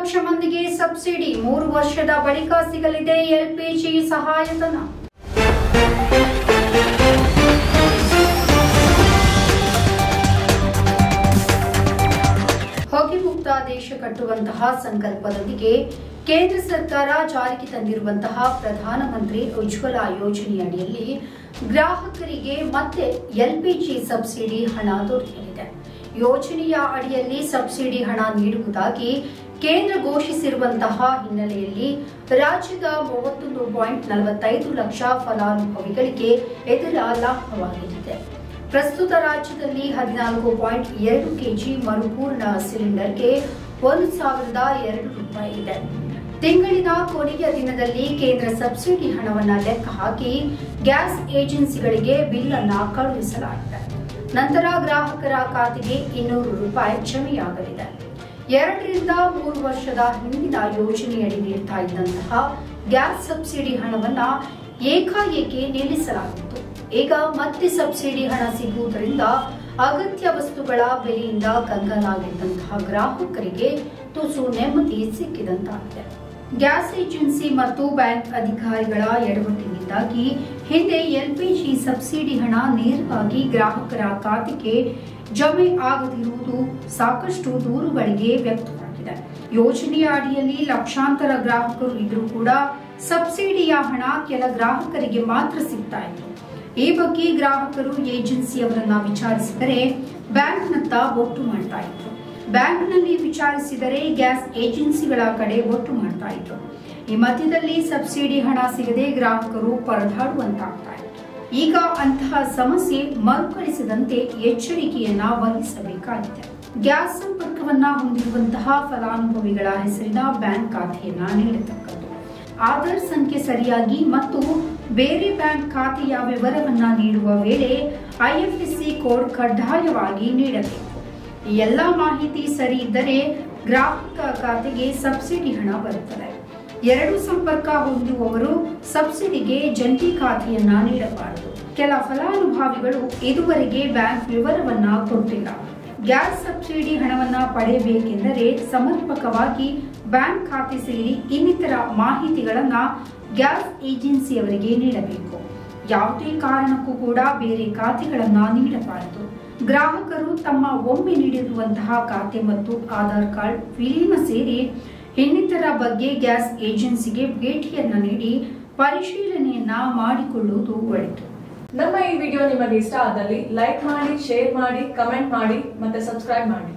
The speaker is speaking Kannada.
ಲಕ್ಷ ಮಂದಿಗೆ ಸಬ್ಸಿಡಿ ಮೂರು ವರ್ಷದ ಬಳಿಕ ಸಿಗಲಿದೆ ಎಲ್ಪಿಜಿ ಸಹಾಯಧನ ಹೊಗೆ ಮುಕ್ತ ದೇಶ ಕಟ್ಟುವಂತಹ ಸಂಕಲ್ಪದೊಂದಿಗೆ ಕೇಂದ್ರ ಸರ್ಕಾರ ಜಾರಿಗೆ ತಂದಿರುವಂತಹ ಪ್ರಧಾನಮಂತ್ರಿ ಉಜ್ವಲ ಯೋಜನೆಯಡಿಯಲ್ಲಿ ಗ್ರಾಹಕರಿಗೆ ಮತ್ತೆ ಎಲ್ಪಿಜಿ ಸಬ್ಸಿಡಿ ಹಣ ದೊರೆಯಲಿದೆ ಯೋಜನೆಯ ಅಡಿಯಲ್ಲಿ ಸಬ್ಸಿಡಿ ಹಣ ನೀಡುವುದಾಗಿ ಕೇಂದ್ರ ಘೋಷಿಸಿರುವಂತಹ ಹಿನ್ನೆಲೆಯಲ್ಲಿ ರಾಜ್ಯದ ಮೂವತ್ತೊಂದು ಪಾಯಿಂಟ್ ನಲವತ್ತೈದು ಲಕ್ಷ ಫಲಾನುಭವಿಗಳಿಗೆ ಇದರ ಲಾಭವಾಗಲಿದೆ ಪ್ರಸ್ತುತ ರಾಜ್ಯದಲ್ಲಿ ಹದಿನಾಲ್ಕು ಪಾಯಿಂಟ್ ಎರಡು ಕೆಜಿ ಮರುಪೂರ್ಣ ಸಿಲಿಂಡರ್ಗೆ ಒಂದು ಸಾವಿರದ ಎರಡು ರೂಪಾಯಿ ಇದೆ ತಿಂಗಳಿನ ಕೊನೆಯ ದಿನದಲ್ಲಿ ಕೇಂದ್ರ ಸಬ್ಸಿಡಿ ಹಣವನ್ನ ಲೆಕ್ಕ ಹಾಕಿ ಗ್ಯಾಸ್ ಏಜೆನ್ಸಿಗಳಿಗೆ ಬಿಲ್ ಅನ್ನ ಕಳುಹಿಸಲಾಗಿದೆ ನಂತರ ಗ್ರಾಹಕರ ಖಾತೆಗೆ ಇನ್ನೂರು ರೂಪಾಯಿ ಜಮೆಯಾಗಲಿದೆ ಎರಡರಿಂದ ಮೂರು ವರ್ಷದ ಹಿಂದಿನ ಯೋಜನೆಯಡಿ ನೀಡ್ತಾ ಇದ್ದಂತಹ ಗ್ಯಾಸ್ ಸಬ್ಸಿಡಿ ಹಣವನ್ನ ಏಕಾಏಕಿ ನಿಲ್ಲಿಸಲಾಗಿತ್ತು ಈಗ ಮತ್ತೆ ಸಬ್ಸಿಡಿ ಹಣ ಸಿಗುವುದರಿಂದ ಅಗತ್ಯ ವಸ್ತುಗಳ ಬೆಲೆಯಿಂದ ಕಂಗಾಲಾಗಿದ್ದಂತಹ ಗ್ರಾಹಕರಿಗೆ ತುಸು ನೆಮ್ಮದಿ ಸಿಕ್ಕಿದಂತಾಗಿದೆ ಗ್ಯಾಸ್ ಏಜೆನ್ಸಿ ಮತ್ತು ಬ್ಯಾಂಕ್ ಅಧಿಕಾರಿಗಳ ಎಡವಟ್ಟಿನಿಂದಾಗಿ ಹಿಂದೆ ಎಲ್ಪಿಜಿ ಸಬ್ಸಿಡಿ ಹಣ ನೇರವಾಗಿ ಗ್ರಾಹಕರ ಖಾತೆಗೆ ಜಮೆ ಆಗದಿರುವುದು ಸಾಕಷ್ಟು ದೂರುಗಳಿಗೆ ವ್ಯಕ್ತವಾಗಿದೆ ಯೋಜನೆಯ ಅಡಿಯಲ್ಲಿ ಲಕ್ಷಾಂತರ ಗ್ರಾಹಕರು ಇದ್ರೂ ಕೂಡ ಸಬ್ಸಿಡಿಯ ಹಣ ಕೆಲ ಗ್ರಾಹಕರಿಗೆ ಮಾತ್ರ ಸಿಗ್ತಾ ಇತ್ತು ಈ ಬಗ್ಗೆ ಗ್ರಾಹಕರು ಏಜೆನ್ಸಿಯವರನ್ನ ವಿಚಾರಿಸಿದರೆ ಬ್ಯಾಂಕ್ನತ್ತ ಒಟ್ಟು ಮಾಡ್ತಾ ಇದ್ರು ಬ್ಯಾಂಕ್ನಲ್ಲಿ ವಿಚಾರಿಸಿದರೆ ಗ್ಯಾಸ್ ಏಜೆನ್ಸಿಗಳ ಕಡೆ ಒಟ್ಟು ಮಾಡ್ತಾ ಇದ್ರು ಈ ಮಧ್ಯದಲ್ಲಿ ಸಬ್ಸಿಡಿ ಹಣ ಸಿಗದೆ ಗ್ರಾಹಕರು ಪರದಾಡುವಂತಾಗ್ತಾ ಇತ್ತು ಈಗ ಅಂತಹ ಸಮಸ್ಯೆ ಮರುಕಳಿಸದಂತೆ ಎಚ್ಚರಿಕೆಯನ್ನ ವಹಿಸಬೇಕಾಗಿದೆ ಗ್ಯಾಸ್ ಸಂಪರ್ಕವನ್ನ ಹೊಂದಿರುವಂತಹ ಫಲಾನುಭವಿಗಳ ಹೆಸರಿನ ಬ್ಯಾಂಕ್ ಖಾತೆಯನ್ನ ನೀಡತಕ್ಕದ್ದು ಆಧಾರ್ ಸಂಖ್ಯೆ ಸರಿಯಾಗಿ ಮತ್ತು ಬೇರೆ ಬ್ಯಾಂಕ್ ಖಾತೆಯ ವಿವರವನ್ನ ನೀಡುವ ವೇಳೆ ಐಎಫ್ಎಸ್ಸಿ ಕೋಡ್ ಕಡ್ಡಾಯವಾಗಿ ನೀಡಬೇಕು ಈ ಎಲ್ಲ ಮಾಹಿತಿ ಸರಿ ಇದ್ದರೆ ಗ್ರಾಹಕ ಖಾತೆಗೆ ಸಬ್ಸಿಡಿ ಹಣ ಬರುತ್ತದೆ ಎರಡು ಸಂಪರ್ಕ ಹೊಂದುವವರು ಸಬ್ಸಿಡಿಗೆ ಜಂಟಿ ಖಾತೆಯನ್ನ ನೀಡಬಾರದು ಕೆಲ ಫಲಾನುಭವಿಗಳು ಇದುವರೆಗೆ ಬ್ಯಾಂಕ್ ವಿವರವನ್ನ ಕೊಟ್ಟಿಲ್ಲ ಗ್ಯಾಸ್ ಸಬ್ಸಿಡಿ ಹಣವನ್ನ ಪಡೆಯಬೇಕೆಂದರೆ ಸಮರ್ಪಕವಾಗಿ ಬ್ಯಾಂಕ್ ಖಾತೆ ಸೇರಿ ಇನ್ನಿತರ ಮಾಹಿತಿಗಳನ್ನ ಗ್ಯಾಸ್ ಏಜೆನ್ಸಿಯವರಿಗೆ ನೀಡಬೇಕು ಯಾವುದೇ ಕಾರಣಕ್ಕೂ ಕೂಡ ಬೇರೆ ಖಾತೆಗಳನ್ನ ನೀಡಬಾರದು ಗ್ರಾಹಕರು ತಮ್ಮ ಒಮ್ಮೆ ನೀಡಿರುವಂತಹ ಖಾತೆ ಮತ್ತು ಆಧಾರ್ ಕಾರ್ಡ್ ವಿಲೀನ ಸೇರಿ ಇನ್ನಿತರ ಬಗ್ಗೆ ಗ್ಯಾಸ್ ಏಜೆನ್ಸಿಗೆ ಭೇಟಿಯನ್ನ ನೀಡಿ ಪರಿಶೀಲನೆಯನ್ನ ಮಾಡಿಕೊಳ್ಳುವುದು ಒಳಿತು ನಮ್ಮ ಈ ವಿಡಿಯೋ ನಿಮಗೆ ಇಷ್ಟ ಆದಲ್ಲಿ ಲೈಕ್ ಮಾಡಿ ಶೇರ್ ಮಾಡಿ ಕಮೆಂಟ್ ಮಾಡಿ ಮತ್ತೆ ಸಬ್ಸ್ಕ್ರೈಬ್ ಮಾಡಿ